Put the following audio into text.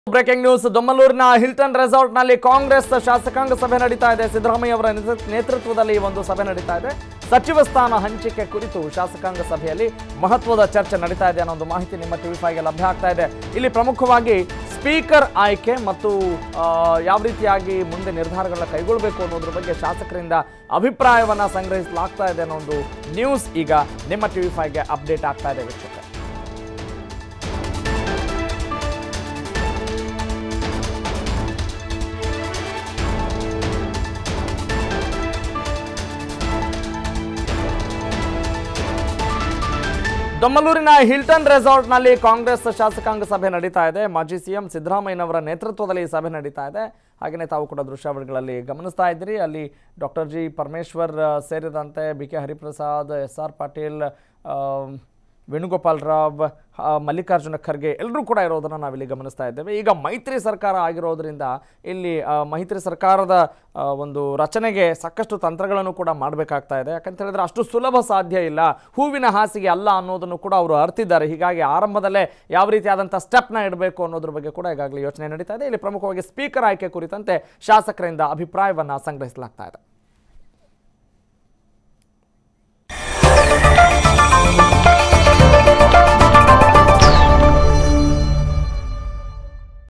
breaking news ದೊಮ್ಮಲೂರಿನ Hilton ರೆಸಾರ್ಟ್ನಲ್ಲಿ ಕಾಂಗ್ರೆಸ್ ಶಾಸಕಾಂಗ ಸಭೆ ನಡೀತಾ ಇದೆ ಸಿದ್ದರಾಮಯ್ಯ ಅವರ ನೇತೃ- ನೇತೃತ್ವದಲ್ಲಿ ಈ ಒಂದು ಸಭೆ ನಡೀತಾ ಇದೆ ಸಚಿವ ಸ್ಥಾನ ಹಂಚಿಕೆ ಕುರಿತು ಶಾಸಕಾಂಗ ಸಭೆಯಲ್ಲಿ ಮಹತ್ವದ ಚರ್ಚೆ ನಡೀತಾ ಇದೆ ಅನ್ನೋ ಒಂದು ಮಾಹಿತಿ ನಿಮ್ಮ ಟಿವಿ ಫೈಗೆ ಲಭ್ಯ ಆಗ್ತಾ ಇದೆ ಇಲ್ಲಿ ಪ್ರಮುಖವಾಗಿ ಸ್ಪೀಕರ್ ಆಯ್ಕೆ ಮತ್ತು ಆ, ಯಾವ ರೀತಿಯಾಗಿ ಮುಂದೆ ನಿರ್ಧಾರಗಳನ್ನ ಕೈಗೊಳ್ಳಬೇಕು ಅನ್ನೋದ್ರ ಬಗ್ಗೆ ಶಾಸಕರಿಂದ ಅಭಿಪ್ರಾಯವನ್ನ ಸಂಗ್ರಹಿಸಲಾಗ್ತಾ ಇದೆ ಅನ್ನೋ ಒಂದು ನ್ಯೂಸ್ ಈಗ ನಿಮ್ಮ ಟಿವಿ ಫೈಗೆ ಅಪ್ಡೇಟ್ ಆಗ್ತಾ ಇದೆ ವೀಕ್ಷಕ ದೊಮ್ಮಲೂರಿನ ಹಿಲ್ಟನ್ ರೆಸಾರ್ಟ್ನಲ್ಲಿ ಕಾಂಗ್ರೆಸ್ ಶಾಸಕಾಂಗ ಸಭೆ ನಡೀತಾ ಇದೆ ಮಾಜಿ ಸಿಎಂ ಸಿದ್ದರಾಮಯ್ಯನವರ ನೇತೃತ್ವದಲ್ಲಿ ಈ ಸಭೆ ನಡೀತಾ ಇದೆ ಹಾಗೆಯೇ ತಾವು ಕೂಡ ದೃಶ್ಯಾವಳಿಗಳಲ್ಲಿ ಗಮನಿಸ್ತಾ ಇದ್ದೀರಿ ಅಲ್ಲಿ ಡಾಕ್ಟರ್ ಜಿ ಪರಮೇಶ್ವರ್ ಆ, ಸೇರಿದಂತೆ B K Hariprasad S R Patil ಆ, ವೇಣುಗೋಪಾಲ್ ರಾವ್ ಆ, ಮಲ್ಲಿಕಾರ್ಜುನ ಖರ್ಗೆ ಎಲ್ಲರೂ ಕೂಡ ಇರೋದನ್ನು ನಾವಿಲ್ಲಿ ಗಮನಿಸ್ತಾ ಇದ್ದೇವೆ ಈಗ ಮೈತ್ರಿ ಸರ್ಕಾರ ಆಗಿರೋದ್ರಿಂದ ಇಲ್ಲಿ ಆ, ಮೈತ್ರಿ ಸರ್ಕಾರದ ಆ, ಒಂದು ರಚನೆಗೆ ಸಾಕಷ್ಟು ತಂತ್ರಗಳನ್ನು ಕೂಡ ಮಾಡಬೇಕಾಗ್ತಾ ಇದೆ ಯಾಕಂತ ಹೇಳಿದ್ರೆ ಅಷ್ಟು ಸುಲಭ ಸಾಧ್ಯ ಇಲ್ಲ ಹೂವಿನ ಹಾಸಿಗೆ ಅಲ್ಲ ಅನ್ನೋದನ್ನು ಕೂಡ ಅವರು ಅರ್ತಿದ್ದಾರೆ ಹೀಗಾಗಿ ಆರಂಭದಲ್ಲೇ ಯಾವ ರೀತಿಯಾದಂಥ ಸ್ಟೆಪ್ನ ಇಡಬೇಕು ಅನ್ನೋದ್ರ ಬಗ್ಗೆ ಕೂಡ ಈಗಾಗಲೇ ಯೋಚನೆ ನಡೀತಾ ಇದೆ ಇಲ್ಲಿ ಪ್ರಮುಖವಾಗಿ ಸ್ಪೀಕರ್ ಆಯ್ಕೆ ಕುರಿತಂತೆ ಶಾಸಕರಿಂದ ಅಭಿಪ್ರಾಯವನ್ನು ಸಂಗ್ರಹಿಸಲಾಗ್ತಾ ಇದೆ